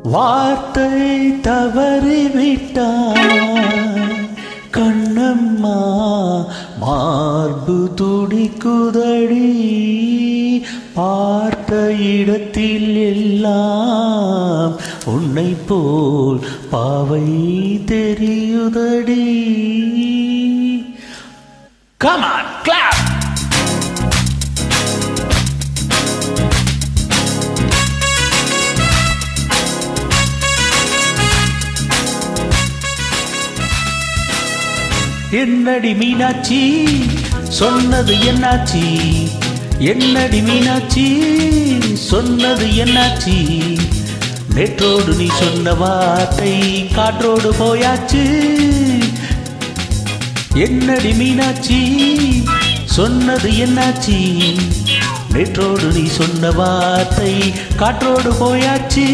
வார்த்தை தவறிவிட்டாய் கண்ணம்மா மார்பு துடிக்குதடி பார்த்த இடத்தில் எல்லாம் உன்னை போல் பாவை தெரியுதடி Come on, clap! என்னடி மீனாட்சி சொன்னது என்னாச்சி என்னடி மீனாட்சி சொன்னது என்னாச்சி நேற்றோடு நீ சொன்ன வார்த்தை காற்றோடு போயாச்சு என்னடி மீனாட்சி சொன்னது என்னாச்சி நேற்றோடு நீ சொன்ன வார்த்தை காற்றோடு போயாச்சு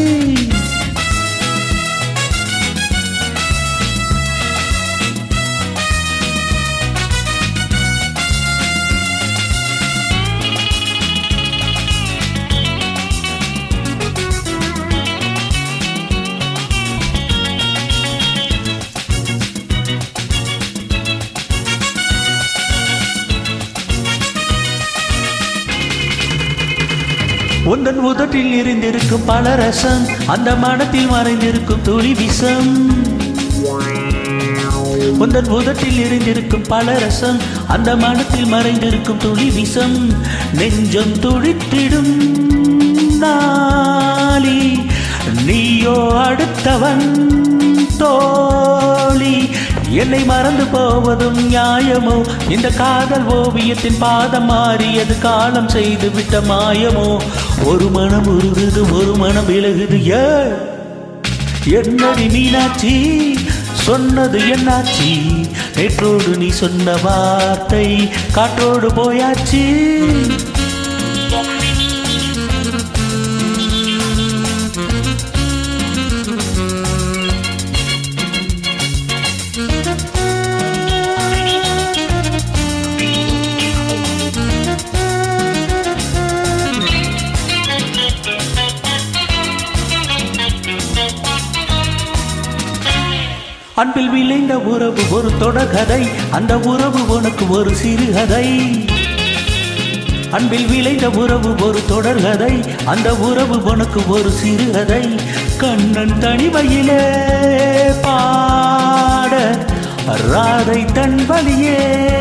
உந்தன் உதட்டில் இருந்திருக்கும் பல ரசம் அந்த மனத்தில் மறைந்திருக்கும் துளி விஷம் உந்தன் உதட்டில் இருந்திருக்கும் பல ரசம் அந்த மனத்தில் மறைந்திருக்கும் துளி விஷம் நெஞ்சம் துடித்திடும் நாளி நீயோ அடுத்தவன் தோழி என்னை மறந்து போவதும் நியாயமோ இந்த காதல் ஓவியத்தின் பாதம் மாறியது காலம் செய்து விட்ட மாயமோ ஒரு மனம் உருகுது ஒரு மனம் விலகுது ஏ என்னடி மீனாட்சி சொன்னது என்னாச்சி நேற்றோடு நீ சொன்ன வார்த்தை காற்றோடு போயாச்சு அன்பில் விளைந்த உறவு ஒரு தொடர்கதை அந்த உறவு உனக்கு ஒரு சிறுகதை அன்பில் விளைந்த உறவு ஒரு தொடர்கதை அந்த உறவு உனக்கு ஒரு சிறுகதை கண்ணன் தனிமையிலே பாட ராதை தன் வழியே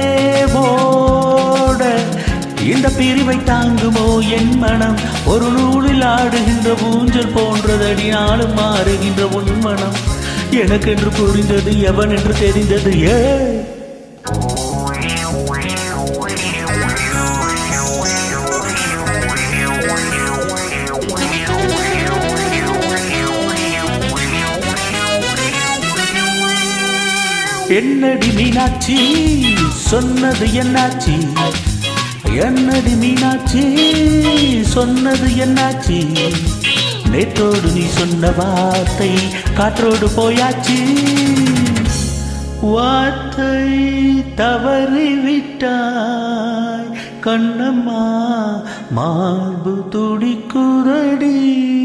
ஓட இந்த பிரிவை தாங்குமோ என் மனம் ஒரு நூலில் ஆடுகின்ற ஊஞ்சல் போன்றதடி நாளும் மாறுகின்ற உன் மனம் எனக்கென்று புரிந்தது எவன் என்று தெரிந்தது ஏ என்னடி மீனாட்சி சொன்னது என்னாச்சி என்னடி மீனாட்சி சொன்னது என்னாச்சி நேற்றோடு நீ சொன்ன வார்த்தை காற்றோடு போயாச்சு வார்த்தை தவறிவிட்டாய் கண்ணம்மா மார்பு துடிக்குதடி